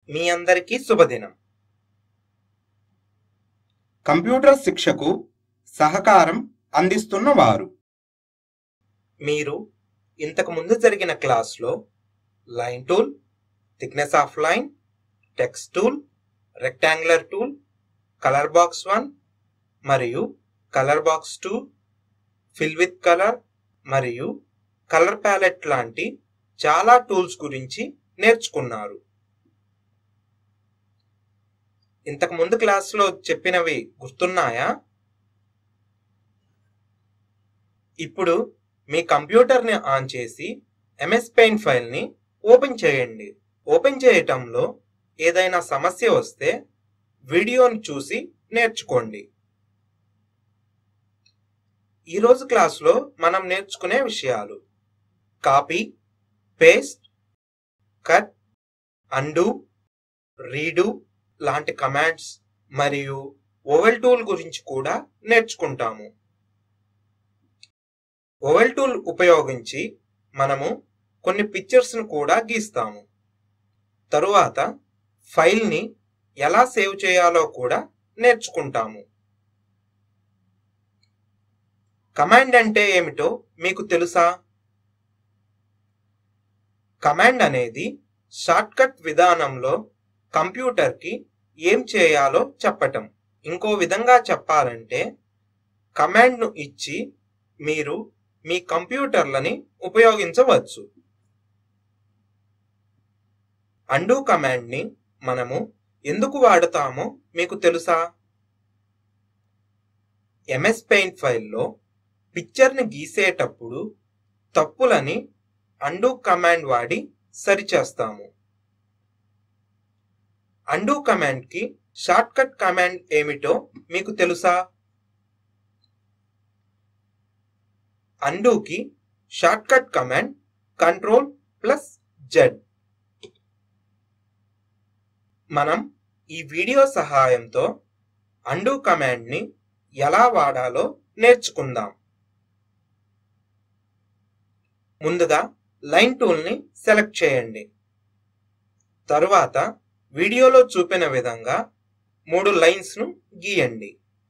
మీ అందరికీ శుభదినం కంప్యూటర్ శిక్షకు సహకారం అందిస్తున్న వారు మీరు ఇంతకు ముందు జరిగిన క్లాస్లో line tool thickness of line text tool rectangular tool colour box one మరియు colour box two fill with colour మరియు కలర్ ప్యాలెట్ లాంటి చాలా టూల్స్ గురించి నేర్చుకున్నారు ఇంతకు ముందు క్లాస్లో చెప్పినవి గుర్తున్నాయా ఇప్పుడు మీ కంప్యూటర్ని ఆన్ చేసి ఎంఎస్ పెయింట్ ఫైల్ని ఓపెన్ చేయండి ఓపెన్ చేయటంలో ఏదైనా సమస్య వస్తే వీడియోని చూసి నేర్చుకోండి ఈరోజు క్లాస్లో మనం నేర్చుకునే విషయాలు copy paste cut undo redo లాంటి కమాండ్స్ మరియు ఓవెల్ టూల్ గురించి కూడా నేర్చుకుంటాము ఓవెల్ టూల్ ఉపయోగించి మనము కొన్ని పిక్చర్స్ను కూడా గీస్తాము తరువాత ఫైల్ని ఎలా సేవ్ చేయాలో కూడా నేర్చుకుంటాము కమాండ్ అంటే ఏమిటో మీకు తెలుసా కమాండ్ అనేది షార్ట్కట్ విధానంలో కంప్యూటర్కి ఏం చేయాలో చెప్పటం ఇంకో విధంగా చెప్పాలంటే కమాండ్ను ఇచ్చి మీరు మీ కంప్యూటర్లని ఉపయోగించవచ్చు అండు కమాండ్ని మనము ఎందుకు వాడుతామో మీకు తెలుసా ఎంఎస్ పెయింట్ ఫైల్లో పిక్చర్ని గీసేటప్పుడు తప్పులని అండు కమాండ్ వాడి సరిచేస్తాము అండు కమాండ్కి షార్ట్కట్ కమాండ్ ఏమిటో మీకు తెలుసా అండూకి shortcut command control plus Z మనం ఈ వీడియో సహాయంతో అండు కమాండ్ని ఎలా వాడాలో నేర్చుకుందాం ముందుగా లైన్ టూల్ని సెలెక్ట్ చేయండి తరువాత వీడియోలో చూపిన విధంగా మూడు లైన్స్ను గీయండి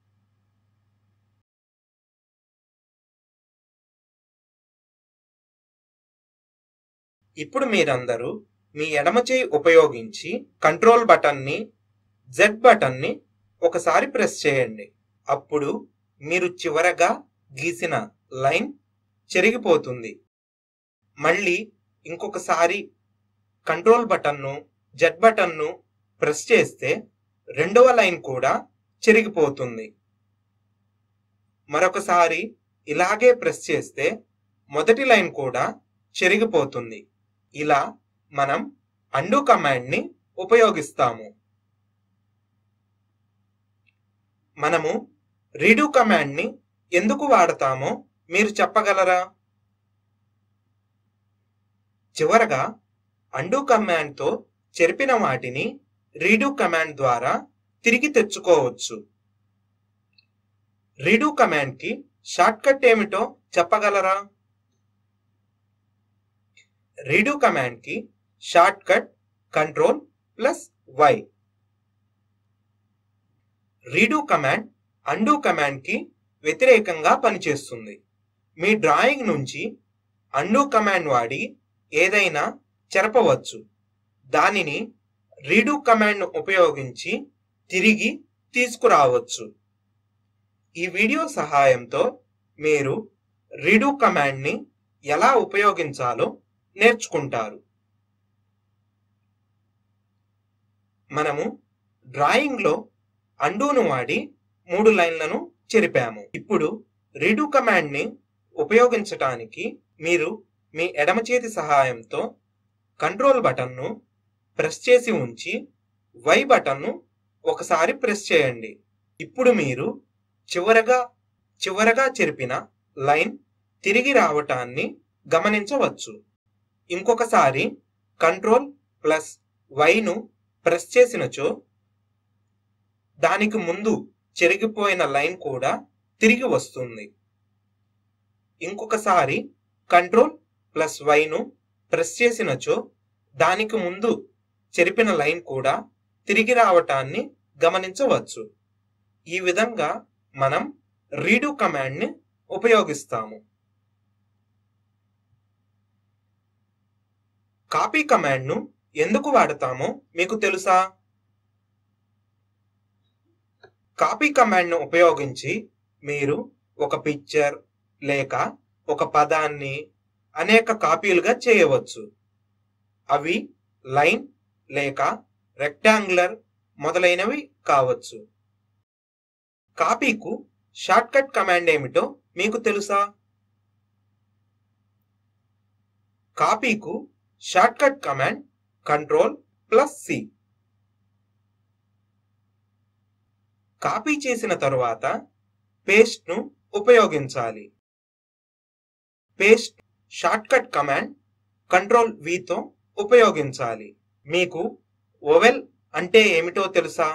ఇప్పుడు మీరందరూ మీ ఎడమ చేయి ఉపయోగించి కంట్రోల్ బటన్ని జెడ్ బటన్ని ఒకసారి ప్రెస్ చేయండి అప్పుడు మీరు చివరగా గీసిన లైన్ చెరిగిపోతుంది మళ్ళీ ఇంకొకసారి కంట్రోల్ బటన్ను జెడ్ బటన్ను ప్రెస్ చేస్తే రెండవ లైన్ కూడా చెరిగిపోతుంది మరొకసారి ఇలాగే ప్రెస్ చేస్తే మొదటి లైన్ కూడా చెరిగిపోతుంది ఇలా మనం అండు కమాండ్ని ఉపయోగిస్తాము మనము రీడు కమాండ్ని ఎందుకు వాడతామో మీరు చెప్పగలరా చివరగా అండు కమాండ్తో చెరిపిన వాటిని రీడు కమాండ్ ద్వారా తిరిగి తెచ్చుకోవచ్చు రీడు కమాండ్కి షార్ట్కట్ ఏమిటో చెప్పగలరా రీడు కమాండ్కి shortcut control plus Y redo command undo కమాండ్కి వ్యతిరేకంగా పనిచేస్తుంది మీ డ్రాయింగ్ నుంచి అండు కమాండ్ వాడి ఏదైనా చెరపవచ్చు దానిని రీడు కమాండ్ ఉపయోగించి తిరిగి తీసుకురావచ్చు ఈ వీడియో సహాయంతో మీరు రీడు కమాండ్ని ఎలా ఉపయోగించాలో నేర్చుకుంటారు మనము డ్రాయింగ్లో అండూను వాడి మూడు లైన్లను చెరిపాము ఇప్పుడు రీడు కమాండ్ని ఉపయోగించటానికి మీరు మీ ఎడమ చేతి సహాయంతో కంట్రోల్ బటన్ను ప్రెస్ చేసి ఉంచి వై బటన్ను ఒకసారి ప్రెస్ చేయండి ఇప్పుడు మీరు చివరగా చివరగా చెరిపిన లైన్ తిరిగి రావటాన్ని గమనించవచ్చు ఇంకొకసారి కంట్రోల్ ప్లస్ వైను ప్రెస్ చేసినచో దానికి ముందు చెరిగిపోయిన లైన్ కూడా తిరిగి వస్తుంది ఇంకొకసారి కంట్రోల్ ప్లస్ వైను ప్రెస్ చేసినచో దానికి ముందు చెరిపిన లైన్ కూడా తిరిగి రావటాన్ని గమనించవచ్చు ఈ విధంగా మనం రీడు కమాండ్ని ఉపయోగిస్తాము కాపీ కమాండ్ను ఎందుకు వాడతామో మీకు తెలుసా కాపీ కమాండ్ను ఉపయోగించి మీరు ఒక పిక్చర్ లేక ఒక పదాన్ని అనేక కాపీలుగా చేయవచ్చు అవి లైన్ లేక రెక్టాంగులర్ మొదలైనవి కావచ్చు కాపీకు షార్ట్కట్ కమాండ్ ఏమిటో మీకు తెలుసా కాపీకు shortcut command control plus C copy చేసిన తరువాత పేస్ట్ను ఉపయోగించాలి పేస్ట్ షార్ట్కట్ కమాండ్ కంట్రోల్ వితో ఉపయోగించాలి మీకు ఓవెల్ అంటే ఏమిటో తెలుసా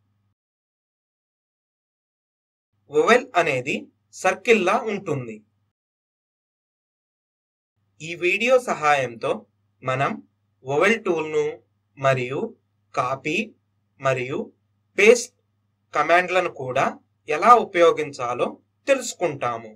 ఓవెల్ అనేది సర్కిల్లా ఉంటుంది ఈ వీడియో సహాయంతో మనం ఓవెల్ టూల్ను మరియు కాపీ మరియు పేస్ట్ కమాండ్లను కూడా ఎలా ఉపయోగించాలో తెలుసుకుంటాము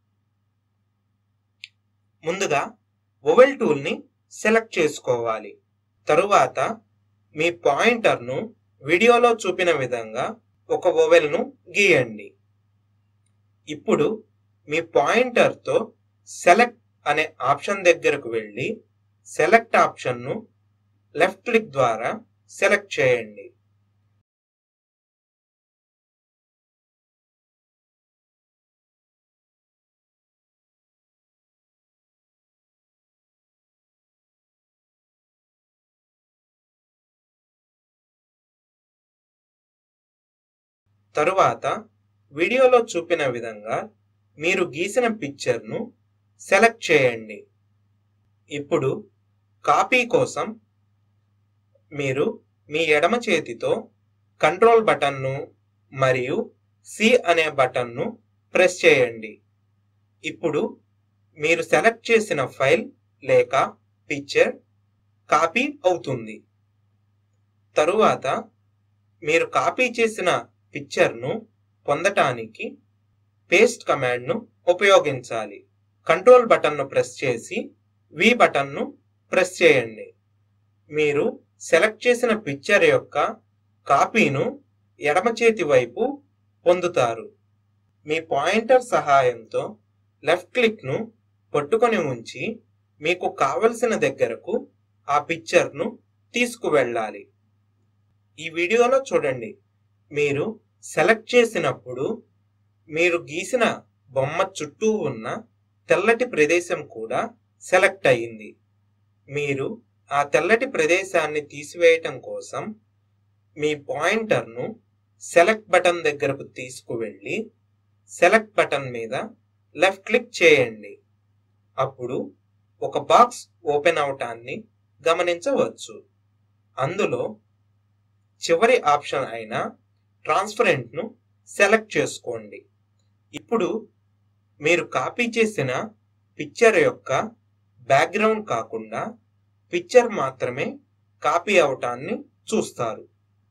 ముందుగా ఓవెల్ టూల్ని సెలెక్ట్ చేసుకోవాలి తరువాత మీ పాయింటర్ను వీడియోలో చూపిన విధంగా ఒక ఓవెల్ను గీయండి ఇప్పుడు మీ పాయింటర్తో సెలెక్ట్ అనే ఆప్షన్ దగ్గరకు వెళ్ళి సెలెక్ట్ ఆప్షన్ను లెఫ్ట్ క్లిక్ ద్వారా సెలెక్ట్ చేయండి తరువాత వీడియోలో చూపిన విధంగా మీరు గీసిన పిక్చర్ను సెలెక్ట్ చేయండి ఇప్పుడు కాపీ కోసం మీరు మీ ఎడమ చేతితో కంట్రోల్ బటన్ను మరియు సి అనే బటన్ను ప్రెస్ చేయండి ఇప్పుడు మీరు సెలెక్ట్ చేసిన ఫైల్ లేక పిక్చర్ కాపీ అవుతుంది తరువాత మీరు కాపీ చేసిన పిక్చర్ను పొందటానికి పేస్ట్ కమాండ్ను ఉపయోగించాలి కంట్రోల్ బటన్ను ప్రెస్ చేసి వి బటన్ను ప్రెస్ చేయండి మీరు సెలెక్ట్ చేసిన పిక్చర్ యొక్క కాపీను ఎడమ చేతి వైపు పొందుతారు మీ పాయింటర్ సహాయంతో లెఫ్ట్ క్లిక్ను పట్టుకొని ఉంచి మీకు కావలసిన దగ్గరకు ఆ పిక్చర్ను తీసుకువెళ్ళాలి ఈ వీడియోలో చూడండి మీరు సెలెక్ట్ చేసినప్పుడు మీరు గీసిన బొమ్మ చుట్టూ ఉన్న తెల్లటి ప్రదేశం కూడా సెలెక్ట్ అయ్యింది మీరు ఆ తెల్లటి ప్రదేశాన్ని తీసివేయటం కోసం మీ పాయింటర్ను సెలెక్ట్ బటన్ దగ్గరకు తీసుకువెళ్ళి సెలెక్ట్ బటన్ మీద లెఫ్ట్ క్లిక్ చేయండి అప్పుడు ఒక బాక్స్ ఓపెన్ అవటాన్ని గమనించవచ్చు అందులో చివరి ఆప్షన్ అయిన ట్రాన్స్పరెంట్ను సెలెక్ట్ చేసుకోండి ఇప్పుడు మీరు కాపీ చేసిన పిక్చర్ యొక్క బ్యాక్గ్రౌండ్ కాకుండా పిక్చర్ మాత్రమే కాపీ అవటాన్ని చూస్తారు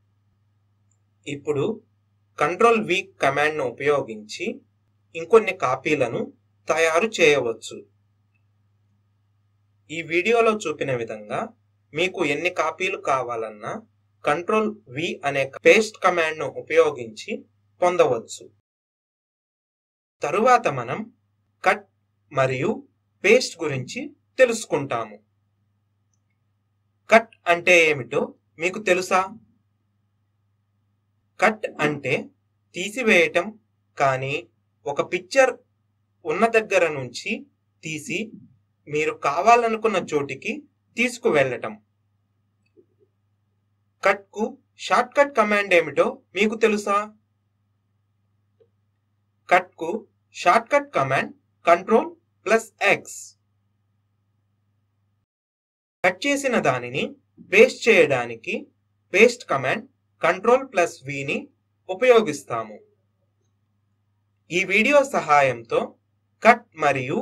ఇప్పుడు కంట్రోల్ వి కమాండ్ను ఉపయోగించి ఇంకొన్ని కాపీలను తయారు చేయవచ్చు ఈ వీడియోలో చూపిన విధంగా మీకు ఎన్ని కాపీలు కావాలన్నా కంట్రోల్ వి అనే పేస్ట్ కమాండ్ను ఉపయోగించి పొందవచ్చు తరువాత మనం కట్ మరియు పేస్ట్ గురించి తెలుసుకుంటాము కట్ అంటే ఏమిటో మీకు తెలుసా కట్ అంటే తీసివేయటం కానీ ఒక పిక్చర్ ఉన్న దగ్గర నుంచి తీసి మీరు కావాలనుకున్న చోటికి తీసుకువెళ్ళటం కట్ కు షార్ట్ కట్ కమాండ్ ఏమిటో మీకు తెలుసా కట్ కు shortcut command control plus X cut చేసిన దానిని పేస్ట్ చేయడానికి పేస్ట్ కమాండ్ కంట్రోల్ ప్లస్ విని ఉపయోగిస్తాము ఈ వీడియో సహాయంతో కట్ మరియు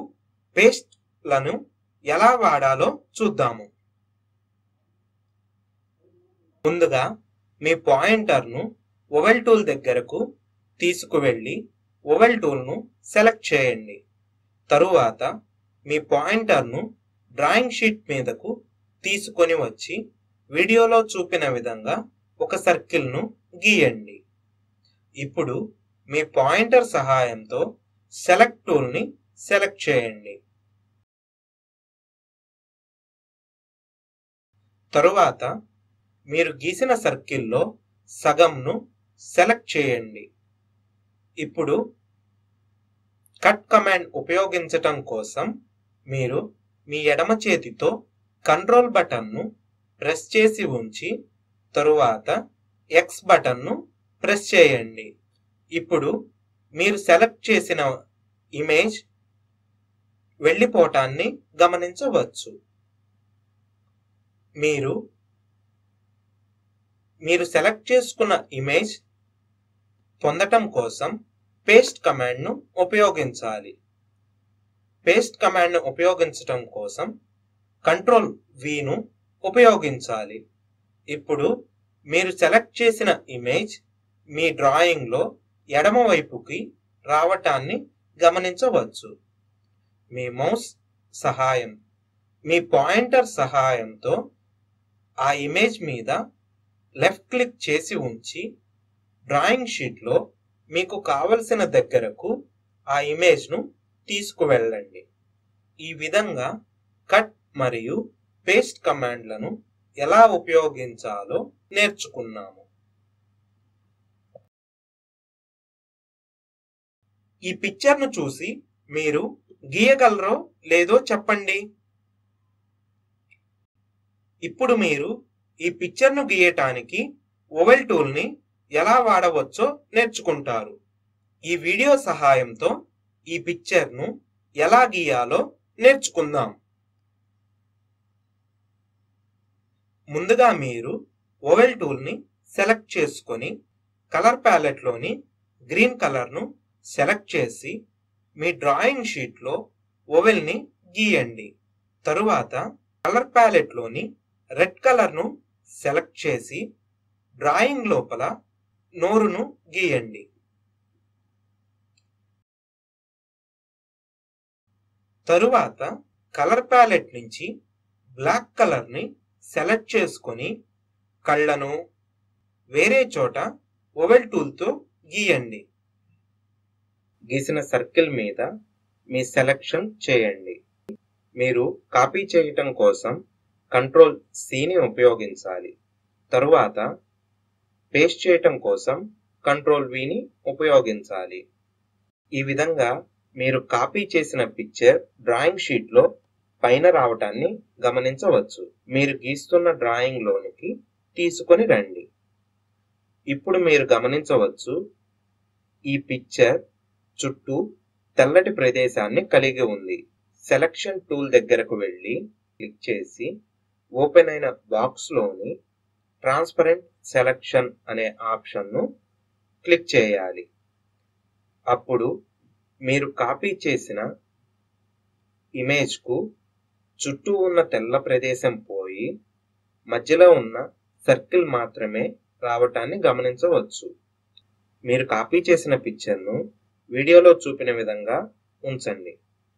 పేస్ట్లను ఎలా వాడాలో చూద్దాము ముందుగా మీ పాయింటర్ను ఓవెల్ టూల్ దగ్గరకు తీసుకువెళ్ళి ఓవెల్ టూల్ను సెలెక్ట్ చేయండి తరువాత మీ పాయింటర్ను డ్రాయింగ్ షీట్ మీదకు తీసుకొని వచ్చి వీడియోలో చూపిన విధంగా ఒక సర్కిల్ను గీయండి ఇప్పుడు మీ పాయింటర్ సహాయంతో సెలెక్ట్ టూల్ని సెలెక్ట్ చేయండి తరువాత మీరు గీసిన సర్కిల్లో సగంను సెలెక్ట్ చేయండి ఇప్పుడు కట్ కమాండ్ ఉపయోగించటం కోసం మీరు మీ ఎడమ చేతితో కంట్రోల్ బటన్ను ప్రెస్ చేసి ఉంచి తరువాత ఎక్స్ బటన్ను ప్రెస్ చేయండి ఇప్పుడు మీరు సెలెక్ట్ చేసిన ఇమేజ్ వెళ్ళిపోవటాన్ని గమనించవచ్చు మీరు మీరు సెలెక్ట్ చేసుకున్న ఇమేజ్ పొందటం కోసం పేస్ట్ కమాండ్ను ఉపయోగించాలి పేస్ట్ కమాండ్ను ఉపయోగించటం కోసం కంట్రోల్ విను ఉపయోగించాలి ఇప్పుడు మీరు సెలెక్ట్ చేసిన ఇమేజ్ మీ డ్రాయింగ్లో ఎడమ వైపుకి రావటాన్ని గమనించవచ్చు మీ మౌస్ సహాయం మీ పాయింటర్ సహాయంతో ఆ ఇమేజ్ మీద లెఫ్ట్ క్లిక్ చేసి ఉంచి డ్రాయింగ్ షీట్లో మీకు కావలసిన దగ్గరకు ఆ ఇమేజ్ను తీసుకువెళ్ళండి ఈ విధంగా కట్ మరియు పేస్ట్ కమాండ్లను ఎలా ఉపయోగించాలో నేర్చుకున్నాము ఈ పిక్చర్ను చూసి మీరు గీయగలరో లేదో చెప్పండి ఇప్పుడు మీరు ఈ పిక్చర్ను గీయటానికి ఓవెల్ టూల్ని ఎలా వాడవచ్చో నేర్చుకుంటారు ఈ వీడియో సహాయంతో ఈ పిక్చర్ను ఎలా గీయాలో నేర్చుకుందాం ముందుగా మీరు ఓవెల్ టూల్ని సెలెక్ట్ చేసుకొని కలర్ ప్యాలెట్లోని గ్రీన్ కలర్ను సెలెక్ట్ చేసి మీ డ్రాయింగ్ షీట్లో ఓవెల్ని గీయండి తరువాత కలర్ ప్యాలెట్లోని రెడ్ కలర్ను సెలెక్ట్ చేసి డ్రాయింగ్ లోపల నోరును గీయండి తరువాత కలర్ ప్యాలెట్ నుంచి బ్లాక్ కలర్ని సెలెక్ట్ చేసుకొని కళ్ళను వేరే చోట ఓవెల్ టూల్తో గీయండి గీసిన సర్కిల్ మీద మీ సెలెక్షన్ చేయండి మీరు కాపీ చేయటం కోసం కంట్రోల్ సిని ఉపయోగించాలి తరువాత పేస్ట్ చేయటం కోసం కంట్రోల్ విని ఉపయోగించాలి ఈ విధంగా మీరు కాపీ చేసిన పిక్చర్ డ్రాయింగ్ షీట్లో పైన రావటాన్ని గమనించవచ్చు మీరు గీస్తున్న డ్రాయింగ్ లోనికి తీసుకొని రండి ఇప్పుడు మీరు గమనించవచ్చు ఈ పిక్చర్ చుట్టూ తెల్లటి ప్రదేశాన్ని కలిగి ఉంది సెలక్షన్ టూల్ దగ్గరకు వెళ్ళి క్లిక్ చేసి ఓపెన్ అయిన బాక్స్లోని ట్రాన్స్పరెంట్ సెలక్షన్ అనే ఆప్షన్ను క్లిక్ చేయాలి అప్పుడు మీరు కాపీ చేసిన ఇమేజ్కు చుట్టూ ఉన్న తెల్ల ప్రదేశం పోయి మధ్యలో ఉన్న సర్కిల్ మాత్రమే రావటాన్ని గమనించవచ్చు మీరు కాపీ చేసిన పిక్చర్ను వీడియోలో చూపిన విధంగా ఉంచండి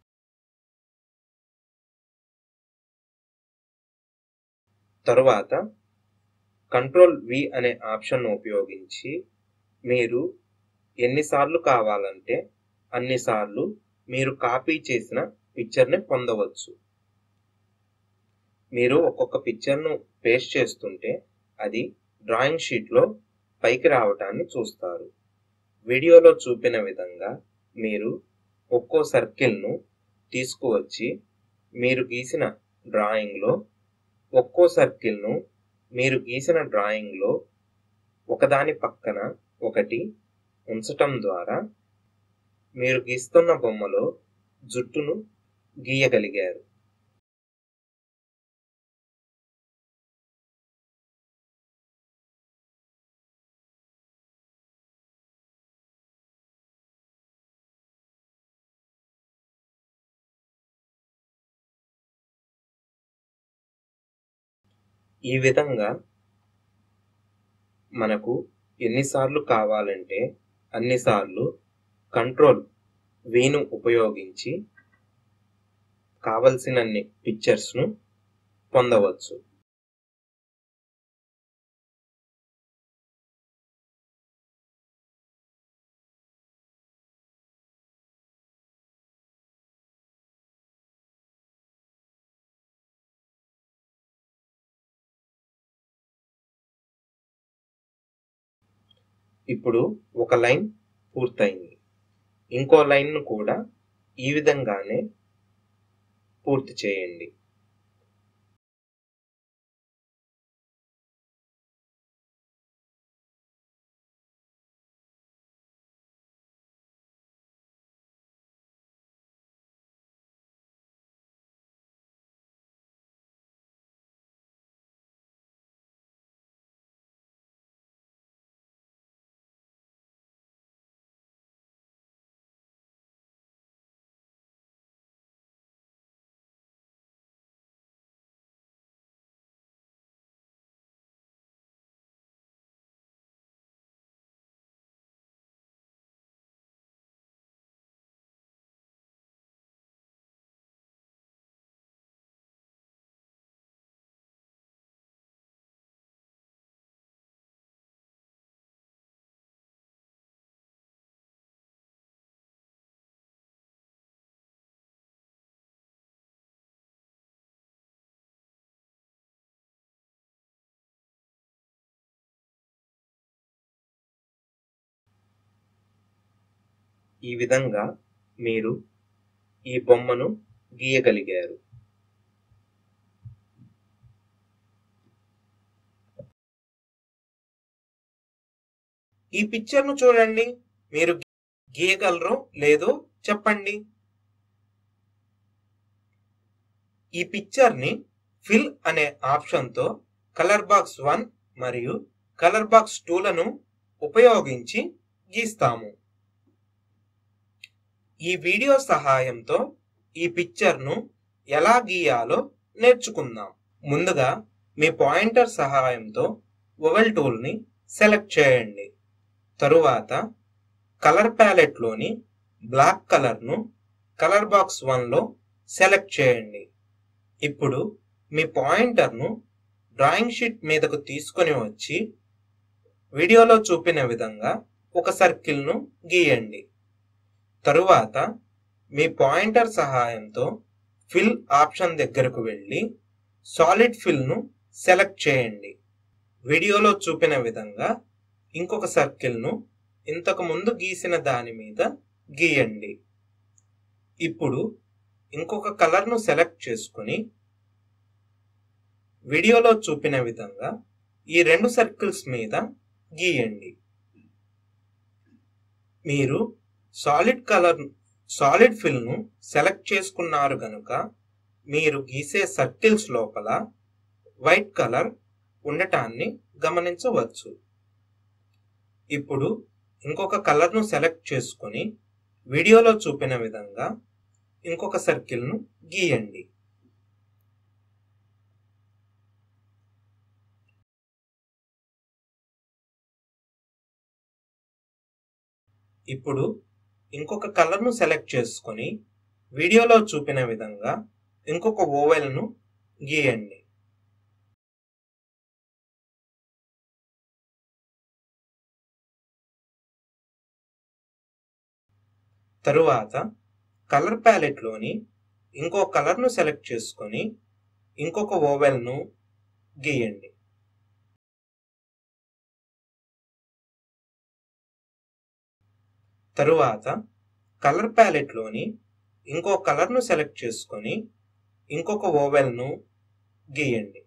తరువాత కంట్రోల్ వి అనే ఆప్షన్ను ఉపయోగించి మీరు ఎన్నిసార్లు కావాలంటే అన్నిసార్లు మీరు కాపీ చేసిన పిక్చర్ని పొందవచ్చు మీరు ఒక్కొక్క పిక్చర్ను పేస్ట్ చేస్తుంటే అది డ్రాయింగ్ షీట్లో పైకి రావటాన్ని చూస్తారు వీడియోలో చూపిన విధంగా మీరు ఒక్కో సర్కిల్ను తీసుకువచ్చి మీరు గీసిన డ్రాయింగ్లో ఒక్కో సర్కిల్ను మీరు గీసిన డ్రాయింగ్లో ఒకదాని పక్కన ఒకటి ఉంచటం ద్వారా మీరు గీస్తున్న బొమ్మలో జుట్టును గీయగలిగారు ఈ విధంగా మనకు ఎన్నిసార్లు కావాలంటే అన్నిసార్లు కంట్రోల్ వీను ఉపయోగించి కావలసినన్ని పిక్చర్స్ను పొందవచ్చు ఇప్పుడు ఒక లైన్ పూర్తయింది ఇంకో లైన్ను కూడా ఈ విధంగానే పూర్తి చేయండి ఈ విధంగా మీరు ఈ బొమ్మను గీయగలిగారు ఈ పిక్చర్ను చూడండి మీరు గీయగలరో లేదో చెప్పండి ఈ పిక్చర్ని ఫిల్ అనే ఆప్షన్తో కలర్ బాక్స్ వన్ మరియు కలర్ బాక్స్ టూలను ఉపయోగించి గీస్తాము ఈ వీడియో సహాయంతో ఈ పిక్చర్ను ఎలా గీయాలో నేర్చుకుందాం ముందుగా మీ పాయింటర్ సహాయంతో ఓవెల్ టూల్ని సెలెక్ట్ చేయండి తరువాత కలర్ ప్యాలెట్లోని బ్లాక్ కలర్ను కలర్ బాక్స్ వన్లో సెలెక్ట్ చేయండి ఇప్పుడు మీ పాయింటర్ను డ్రాయింగ్ షీట్ మీదకు తీసుకొని వచ్చి వీడియోలో చూపిన విధంగా ఒక సర్కిల్ను గీయండి తరువాత మీ పాయింటర్ సహాయంతో ఫిల్ ఆప్షన్ దగ్గరకు వెళ్ళి సాలిడ్ ఫిల్ను సెలెక్ట్ చేయండి వీడియోలో చూపిన విధంగా ఇంకొక సర్కిల్ను ఇంతకు ముందు గీసిన దాని మీద గీయండి ఇప్పుడు ఇంకొక కలర్ను సెలెక్ట్ చేసుకుని వీడియోలో చూపిన విధంగా ఈ రెండు సర్కిల్స్ మీద గీయండి మీరు సాలిడ్ కలర్ సాలిడ్ ఫిల్ను సెలెక్ట్ చేసుకున్నారు గనుక మీరు గీసే సర్కిల్స్ లోపల వైట్ కలర్ ఉండటాన్ని గమనించవచ్చు ఇప్పుడు ఇంకొక కలర్ను సెలెక్ట్ చేసుకొని వీడియోలో చూపిన విధంగా ఇంకొక సర్కిల్ను గీయండి ఇప్పుడు ఇంకొక కలర్ను సెలెక్ట్ చేసుకొని వీడియోలో చూపిన విధంగా ఇంకొక ఓవెల్ను గీయండి తరువాత కలర్ ప్యాలెట్లోని ఇంకో కలర్ను సెలెక్ట్ చేసుకొని ఇంకొక ఓవెల్ను గీయండి తరువాత కలర్ ప్యాలెట్లోని ఇంకో కలర్ను సెలెక్ట్ చేసుకొని ఇంకొక ఓవెల్ను గీయండి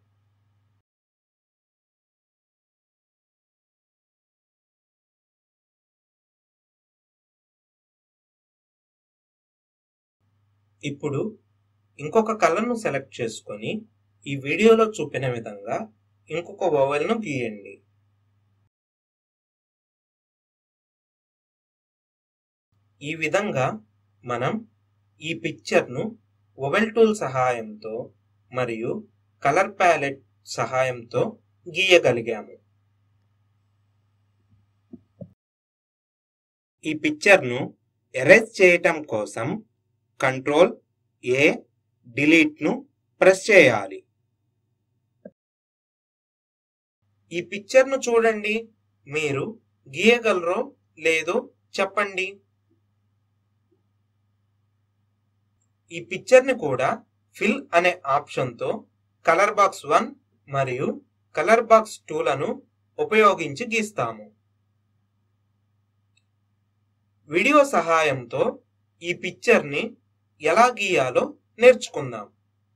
ఇప్పుడు ఇంకొక కలర్ను సెలెక్ట్ చేసుకొని ఈ వీడియోలో చూపిన విధంగా ఇంకొక ఓవెల్ను గీయండి ఈ విధంగా మనం ఈ పిక్చర్ను ఓవెల్ టూల్ సహాయంతో మరియు కలర్ ప్యాలెట్ సహాయంతో గీయగలిగాము ఈ పిక్చర్ను ఎరేజ్ చేయటం కోసం కంట్రోల్ ఏ డిలీట్ను ప్రెస్ చేయాలి ఈ పిక్చర్ను చూడండి మీరు గీయగలరో లేదో చెప్పండి ఈ పిక్చర్ని కూడా ఫిల్ అనే ఆప్షన్తో కలర్ బాక్స్ వన్ మరియు కలర్ బాక్స్ టూలను ఉపయోగించి గీస్తాము వీడియో సహాయంతో ఈ పిక్చర్ని ఎలా గీయాలో నేర్చుకుందాం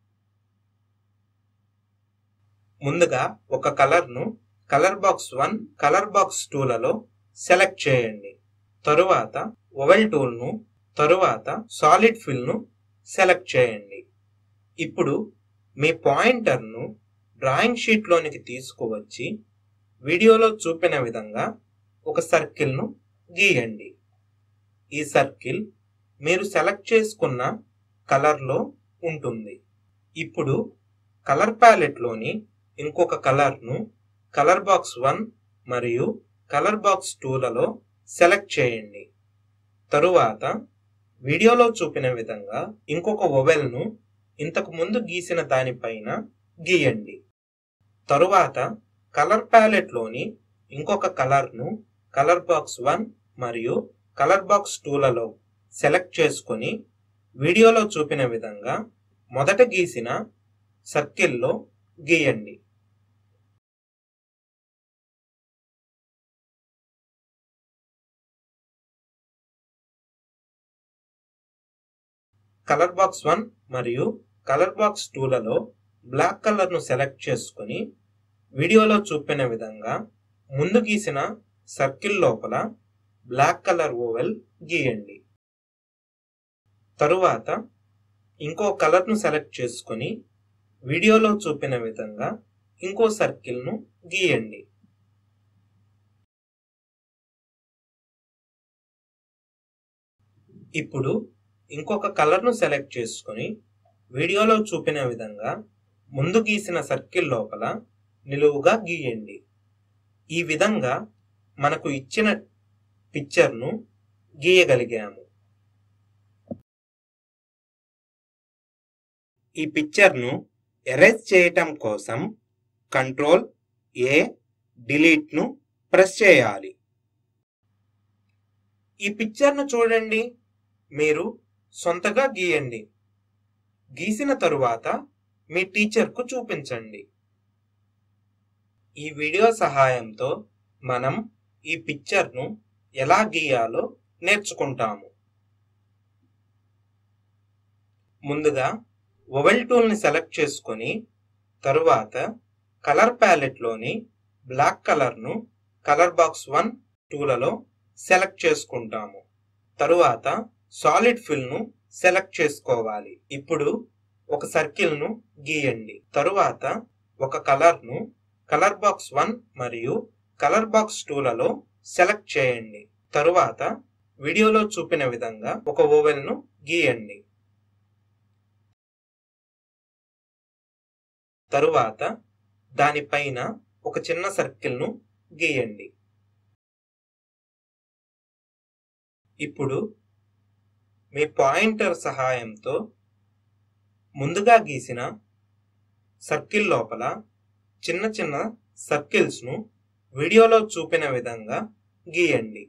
ముందుగా ఒక కలర్ను colour box one colour box టూలలో సెలెక్ట్ చేయండి తరువాత ఓవెల్ టూల్ను తరువాత సాలిడ్ ఫిల్ను సెలెక్ట్ చేయండి ఇప్పుడు మీ పాయింటర్ను డ్రాయింగ్ షీట్లోనికి తీసుకువచ్చి వీడియోలో చూపిన విధంగా ఒక సర్కిల్ను గీయండి ఈ సర్కిల్ మీరు సెలెక్ట్ చేసుకున్న కలర్లో ఉంటుంది ఇప్పుడు కలర్ ప్యాలెట్లోని ఇంకొక కలర్ను కలర్ బాక్స్ వన్ మరియు కలర్ బాక్స్ టూలలో సెలెక్ట్ చేయండి తరువాత వీడియోలో చూపిన విధంగా ఇంకొక ఓవెల్ను ఇంతకు ముందు గీసిన దానిపైన గీయండి తరువాత కలర్ ప్యాలెట్లోని ఇంకొక కలర్ను కలర్ బాక్స్ వన్ మరియు కలర్ బాక్స్ టూలలో సెలెక్ట్ చేసుకొని వీడియోలో చూపిన విధంగా మొదట గీసిన సర్కిల్లో గీయండి కలర్ బాక్స్ వన్ మరియు కలర్ బాక్స్ టూలలో బ్లాక్ కలర్ను సెలెక్ట్ చేసుకొని వీడియోలో చూపిన విధంగా ముందు గీసిన సర్కిల్ లోపల బ్లాక్ కలర్ ఓవెల్ గీయండి తరువాత ఇంకో కలర్ను సెలెక్ట్ చేసుకొని వీడియోలో చూపిన విధంగా ఇంకో సర్కిల్ను గీయండి ఇప్పుడు ఇంకొక కలర్ను సెలెక్ట్ చేసుకొని వీడియోలో చూపిన విధంగా ముందు గీసిన సర్కిల్ లోపల నిలువుగా గీయండి ఈ విధంగా మనకు ఇచ్చిన పిక్చర్ను గీయగలిగాము ఈ పిక్చర్ను ఎరేజ్ చేయటం కోసం కంట్రోల్ ఏ డిలీట్ను ప్రెస్ చేయాలి ఈ పిక్చర్ను చూడండి మీరు సొంతగా గీయండి గీసిన తరువాత మీ టీచర్కు చూపించండి ఈ వీడియో సహాయంతో మనం ఈ పిక్చర్ను ఎలా గీయాలో నేర్చుకుంటాము ముందుగా ఓవెల్ టూల్ని సెలెక్ట్ చేసుకొని తరువాత కలర్ ప్యాలెట్లోని బ్లాక్ కలర్ను కలర్ బాక్స్ వన్ టూలలో సెలెక్ట్ చేసుకుంటాము తరువాత సాలిడ్ ఫిల్ను సెలెక్ట్ చేసుకోవాలి ఇప్పుడు ఒక సర్కిల్ను గీయండి తరువాత ఒక కలర్ను కలర్ బాక్స్ వన్ మరియు కలర్ బాక్స్ టూలలో సెలెక్ట్ చేయండి తరువాత వీడియోలో చూపిన విధంగా ఒక ఓవెల్ను గీయండి తరువాత దానిపైన ఒక చిన్న సర్కిల్ను గీయండి ఇప్పుడు మీ పాయింటర్ సహాయంతో ముందుగా గీసిన సర్కిల్ లోపల చిన్న చిన్న సర్కిల్స్ను వీడియోలో చూపిన విధంగా గీయండి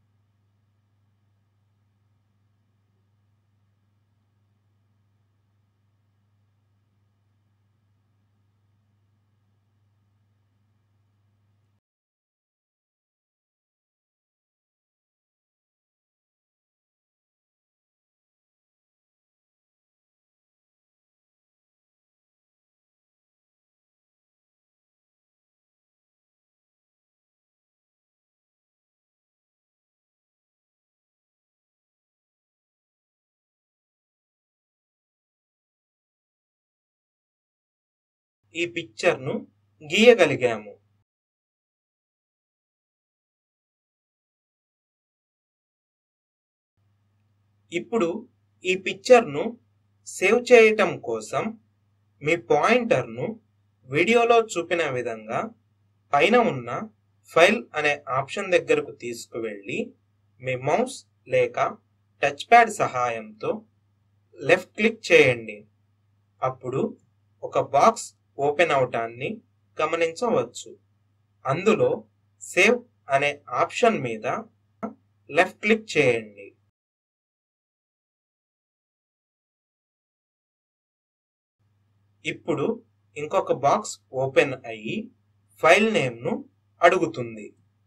ఈ పిక్చర్ను గీయగలిగాము ఇప్పుడు ఈ పిక్చర్ను సేవ్ చేయటం కోసం మీ పాయింటర్ను వీడియోలో చూపిన విధంగా పైన ఉన్న ఫైల్ అనే ఆప్షన్ దగ్గరకు తీసుకువెళ్ళి మీ మౌస్ లేక టచ్ ప్యాడ్ సహాయంతో లెఫ్ట్ క్లిక్ చేయండి అప్పుడు ఒక బాక్స్ ఓపెన్ అవటాన్ని గమనించవచ్చు అందులో సేవ్ అనే ఆప్షన్ మీద లెఫ్ట్ క్లిక్ చేయండి ఇప్పుడు ఇంకొక బాక్స్ ఓపెన్ అయ్యి ఫైల్ నేమ్ను అడుగుతుంది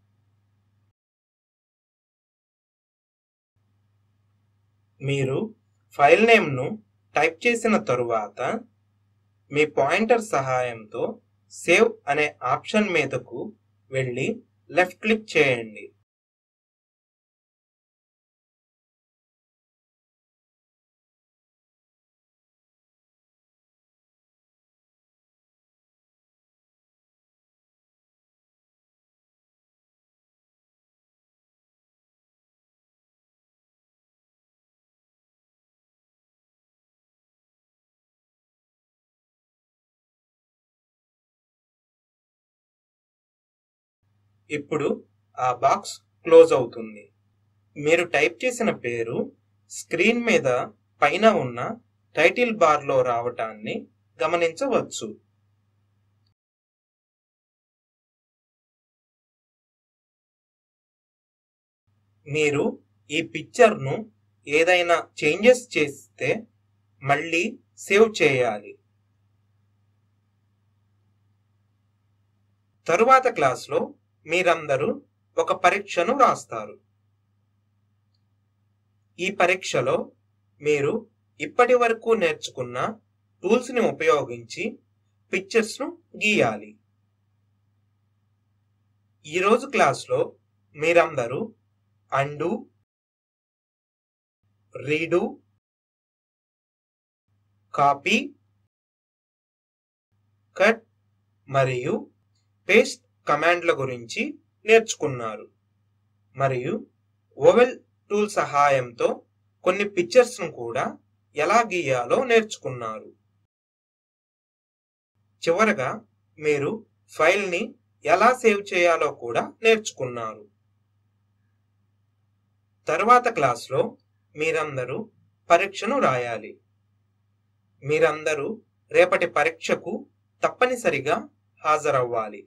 మీరు ఫైల్ నేమ్ను టైప్ చేసిన తరువాత మీ పాయింటర్ సహాయంతో సేవ్ అనే ఆప్షన్ మీదకు వెళ్ళి లెఫ్ట్ క్లిక్ చేయండి ఇప్పుడు ఆ బాక్స్ క్లోజ్ అవుతుంది మీరు టైప్ చేసిన పేరు స్క్రీన్ మీద పైన ఉన్న టైటిల్ బార్లో రావటాన్ని గమనించవచ్చు మీరు ఈ పిక్చర్ను ఏదైనా చేంజెస్ చేస్తే మళ్ళీ సేవ్ చేయాలి తరువాత క్లాస్లో మీరందరూ ఒక పరీక్షను రాస్తారు ఈ పరీక్షలో మీరు ఇప్పటి వరకు నేర్చుకున్న టూల్స్ని ఉపయోగించి పిక్చర్స్ను గీయాలి ఈరోజు క్లాస్లో మీరందరూ అండు రీడు కాపీ కట్ మరియు పేస్ట్ కమాండ్ల గురించి నేర్చుకున్నారు మరియు ఓవెల్ టూల్ సహాయంతో కొన్ని పిక్చర్స్ను కూడా ఎలా గీయాలో నేర్చుకున్నారు చివరగా మీరు ఫైల్ని ఎలా సేవ్ చేయాలో కూడా నేర్చుకున్నారు తరువాత క్లాస్లో మీరందరూ పరీక్షను రాయాలి మీరందరూ రేపటి పరీక్షకు తప్పనిసరిగా హాజరవ్వాలి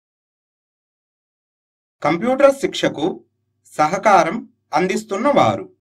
కంప్యూటర్ శిక్షకు సహకారం అందిస్తున్న వారు